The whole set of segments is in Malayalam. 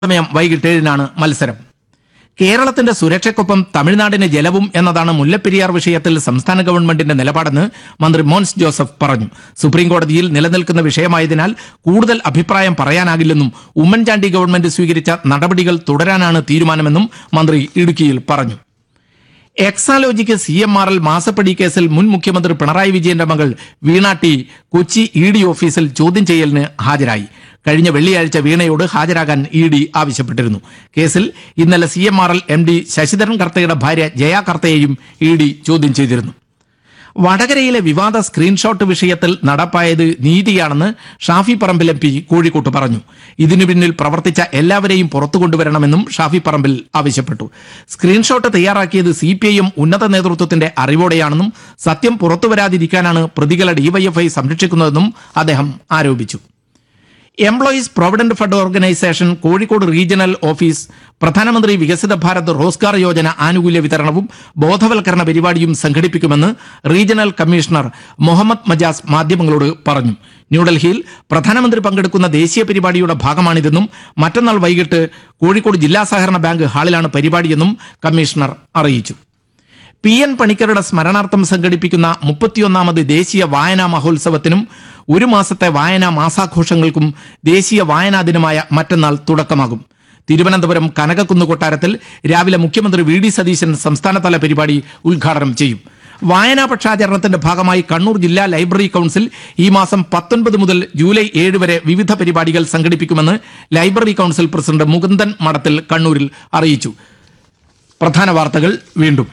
സമയം വൈകിട്ട് ഏഴിനാണ് മത്സരം കേരളത്തിന്റെ സുരക്ഷയ്ക്കൊപ്പം തമിഴ്നാടിന് ജലവും എന്നതാണ് മുല്ലപ്പെരിയാർ വിഷയത്തിൽ സംസ്ഥാന ഗവൺമെന്റിന്റെ നിലപാടെന്ന് മന്ത്രി മോൻസ് ജോസഫ് പറഞ്ഞു സുപ്രീംകോടതിയിൽ നിലനിൽക്കുന്ന വിഷയമായതിനാൽ കൂടുതൽ അഭിപ്രായം പറയാനാകില്ലെന്നും ഉമ്മൻചാണ്ടി ഗവൺമെന്റ് സ്വീകരിച്ച നടപടികൾ തുടരാനാണ് തീരുമാനമെന്നും മന്ത്രി ഇടുക്കിയിൽ പറഞ്ഞു Exalogic C M R L മാസപ്പടി കേസിൽ മുൻ മുഖ്യമന്ത്രി പിണറായി വിജയന്റെ മകൾ Veena T Kochi E D ഓഫീസിൽ ചോദ്യം ചെയ്യലിന് ഹാജരായി കഴിഞ്ഞ വെള്ളിയാഴ്ച വീണയോട് ഹാജരാകാൻ ഇ ഡി ആവശ്യപ്പെട്ടിരുന്നു കേസിൽ ഇന്നലെ C M R L M D Sasidharan കർത്തയുടെ ഭാര്യ ജയ കർത്തയെയും ഇ ഡി ചോദ്യം ചെയ്തിരുന്നു വടകരയിലെ വിവാദ സ്ക്രീൻഷോട്ട് വിഷയത്തിൽ നടപ്പായത് നീതിയാണെന്ന് ഷാഫി പറമ്പിൽ എം പി കോഴിക്കോട്ട് പറഞ്ഞു ഇതിനു പിന്നിൽ പ്രവർത്തിച്ച എല്ലാവരെയും പുറത്തു കൊണ്ടുവരണമെന്നും ഷാഫി പറമ്പിൽ ആവശ്യപ്പെട്ടു സ്ക്രീൻഷോട്ട് തയ്യാറാക്കിയത് സി പി ഐ എം ഉന്നത നേതൃത്വത്തിന്റെ അറിവോടെയാണെന്നും സത്യം പുറത്തുവരാതിരിക്കാനാണ് പ്രതികളെ ഡിവൈഎഫ്ഐ സംരക്ഷിക്കുന്നതെന്നും അദ്ദേഹം ആരോപിച്ചു employees provident fund organisation Kozhikode regional office പ്രധാനമന്ത്രി വികസിത ഭാരത് റോസ്ഗാർ യോജന ആനുകൂല്യ വിതരണവും ബോധവൽക്കരണ പരിപാടിയും സംഘടിപ്പിക്കുമെന്ന് റീജിയണൽ കമ്മീഷണർ മുഹമ്മദ് മജാസ് മാധ്യമങ്ങളോട് പറഞ്ഞു ന്യൂഡൽഹിയിൽ പ്രധാനമന്ത്രി പങ്കെടുക്കുന്ന ദേശീയ പരിപാടിയുടെ ഭാഗമാണിതെന്നും മറ്റന്നാൾ വൈകിട്ട് കോഴിക്കോട് ജില്ലാ സഹകരണ ബാങ്ക് ഹാളിലാണ് പരിപാടിയെന്നും കമ്മീഷണർ അറിയിച്ചു പി എൻ പണിക്കരുടെ സ്മരണാർത്ഥം സംഘടിപ്പിക്കുന്ന മുപ്പത്തിയൊന്നാമത് ദേശീയ വായനാ മഹോത്സവത്തിനും ഒരു മാസത്തെ വായനാ മാസാഘോഷങ്ങൾക്കും ദേശീയ വായനാ ദിനമായ മറ്റന്നാൾ തുടക്കമാകും തിരുവനന്തപുരം കനകക്കുന്ന് കൊട്ടാരത്തിൽ രാവിലെ മുഖ്യമന്ത്രി വി ഡി സതീശൻ സംസ്ഥാനതല പരിപാടി ഉദ്ഘാടനം ചെയ്യും വായനാ പക്ഷാചരണത്തിന്റെ ഭാഗമായി കണ്ണൂർ ജില്ലാ ലൈബ്രറി കൌൺസിൽ ഈ മാസം പത്തൊൻപത് മുതൽ ജൂലൈ ഏഴ് വരെ വിവിധ പരിപാടികൾ സംഘടിപ്പിക്കുമെന്ന് ലൈബ്രറി കൌൺസിൽ പ്രസിഡന്റ് മുകുന്ദൻ മഠത്തിൽ കണ്ണൂരിൽ അറിയിച്ചു പ്രധാന വാർത്തകൾ വീണ്ടും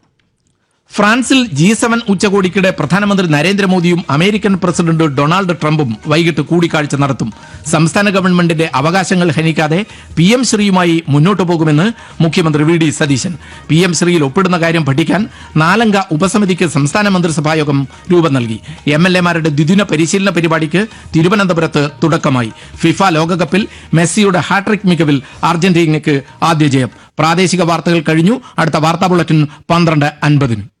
ഫ്രാൻസിൽ ജി സെവൻ ഉച്ചകോടിക്കിടെ പ്രധാനമന്ത്രി നരേന്ദ്രമോദിയും അമേരിക്കൻ പ്രസിഡന്റ് ഡൊണാൾഡ് ട്രംപും വൈകിട്ട് കൂടിക്കാഴ്ച നടത്തും സംസ്ഥാന ഗവൺമെന്റിന്റെ അവകാശങ്ങൾ ഹനിക്കാതെ പി എം ശ്രീയുമായി മുന്നോട്ടു പോകുമെന്ന് മുഖ്യമന്ത്രി V D Satheesan P M ശ്രീയിൽ ഒപ്പിടുന്ന കാര്യം പഠിക്കാൻ നാലംഗ ഉപസമിതിക്ക് സംസ്ഥാന മന്ത്രിസഭായോഗം രൂപം നൽകി എം എൽ എമാരുടെ ദ്വിദിന പരിശീലന പരിപാടിക്ക് തിരുവനന്തപുരത്ത് തുടക്കമായി ഫിഫ ലോകകപ്പിൽ മെസ്സിയുടെ ഹാട്രിക് മികവിൽ അർജന്റീനയ്ക്ക് ആദ്യ ജയം പ്രാദേശിക വാർത്തകൾ കഴിഞ്ഞു അടുത്ത വാർത്താ ബുള്ളറ്റിൻ പന്ത്രണ്ട് അൻപതിന്